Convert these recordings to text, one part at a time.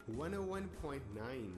101.9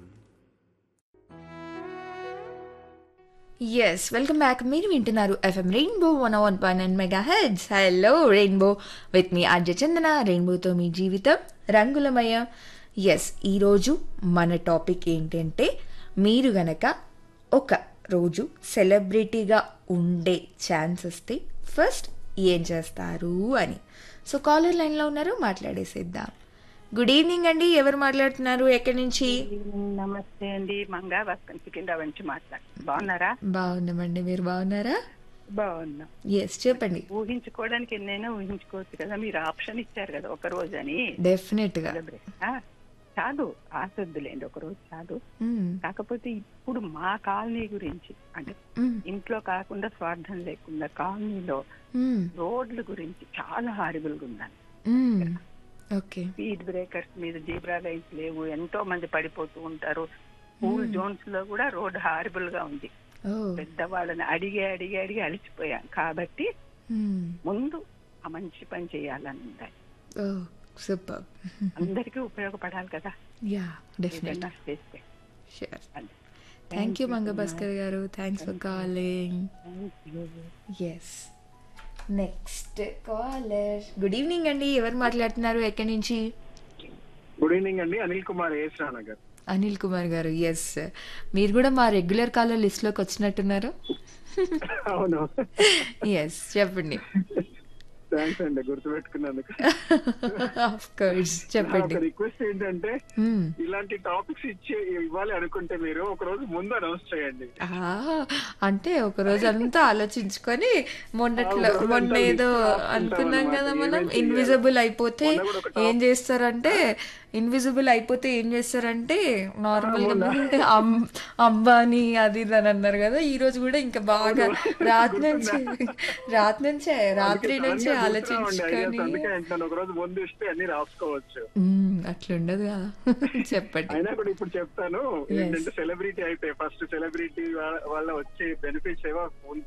yes welcome back మీరు వింటున్నారు FM rainbow one one point nine mega hertz hello rainbow with me RJ Chandana రెయిన్బోతో మీ జీవితం రంగులమయ yes ఈరోజు మన టాపిక్ ఏంటంటే మీరు గనక ఒక రోజు సెలబ్రిటీగా ఉండే ఛాన్స్ వస్తే ఫస్ట్ ఏం చేస్తారు అని సో కాలర్ లైన్లో ఉన్నారు మాట్లాడేసేద్దాం గుడ్ ఈవినింగ్ అండి ఎవరు మాట్లాడుతున్నారు ఎక్కడి నుంచి నమస్తే అండి మంగా భాస్కర్ సికింద్రాబాద్ నుంచి మాట్లాడు బాగున్నారా బాగున్నామండి మీరు బాగున్నారా బాగున్నా ఎస్ చెప్పండి ఊహించుకోవడానికి ఎన్నైనా ఊహించుకోవచ్చు కదా మీరు ఆప్షన్ ఇచ్చారు కదా ఒక రోజు అని డెఫినెట్ గా సెలబ్రేట్ ఆ, చాలు ఆసొద్దులేండి ఒక రోజు చాలు మ్మ్. కాకపోతే ఇప్పుడు మా కాలనీ గురించి అంటే మ్మ్. ఇంట్లో కాకుండా స్వార్థం లేకుండా కాలనీలో మ్మ్. రోడ్ల గురించి చాలా హారిబుల్ గా ఉందండి మ్మ్. ఓకే స్పీడ్ బ్రేకర్స్ మీద జీబ్రా లైన్స్ లేవు ఎంతో మంది పడిపోతూ ఉంటారు స్కూల్ జోన్స్ లో కూడా రోడ్ హారిబుల్ గా ఉంది ఓ పెద్దవాళ్ళని అడిగి అడిగి అడిగి అలిచిపోయాం కాబట్టి మ్మ్. ముందు ఆ మంచి పని చేయాలని ఉంది ఓ సూపర్ అందరికీ ఉపయోగపడాలి కదా యా డెఫినెట్ ఏదైనా చేస్తే షూర్ అది. Thank you Manga Bhaskar garu thanks for calling Thank you. Yes next caller good evening అండి ఎవరు మాట్లాడుతున్నారు ఎక్కడి నుంచి గుడ్ ఈవినింగ్ అండి అనిల్ కుమార్ ఏస్ నగర్ అనిల్ కుమార్ గారు ఎస్ మీరు కూడా మా రెగ్యులర్ కాలర్ లిస్ట్లోకి వచ్చినట్టున్నారు అవును ఎస్ చెప్పండి థ్యాంక్స్ అండి గుర్తుపెట్టుకున్నందుకు ఆఫ్ కోర్స్ నా చెప్పండి ఒక రిక్వెస్ట్ ఏంటంటే మ్మ్. ఇలాంటి టాపిక్స్ ఇచ్చి ఇవ్వాలి అనుకుంటే మీరు ఒక రోజు ముందు అనౌన్స్ చేయండి ఆ, అంటే ఒక రోజు అంతా ఆలోచించుకొని మొన్నట్లో ఆ, ఒక రోజు మొన్న అంతా ఏదో list రాసుకుంటాం అనుకున్నాం అన్నమాట. కదా మనం ఏమేం చేయాలి? ఇన్విజిబుల్ అయిపోతే మొన్న కూడా ఒక ఏం చేస్తారంటే ఇన్విజిబుల్ అయిపోతే ఏం చేస్తారంటే నార్మల్ గా అం- అంబానీ అది ఇది అని అన్నారు కదా ఈ రోజు కూడా ఇంకా బాగా రాత్రి నుంచి రాత్రి నుంచే రాత్రి నుంచే ఆలోచించుకొని అందుకే అంటున్నాను ఒక రోజు ముందు ఇస్తే అన్ని రాసుకోవచ్చు మ్మ్, అట్లుండదు కదా చెప్పండి అయినా కూడా ఇప్పుడు చెప్తాను ఏంటంటే సెలబ్రిటీ అయితే ఫస్ట్ సెలబ్రిటీ వల్ల వచ్చే బెనిఫిట్స్ ఏవో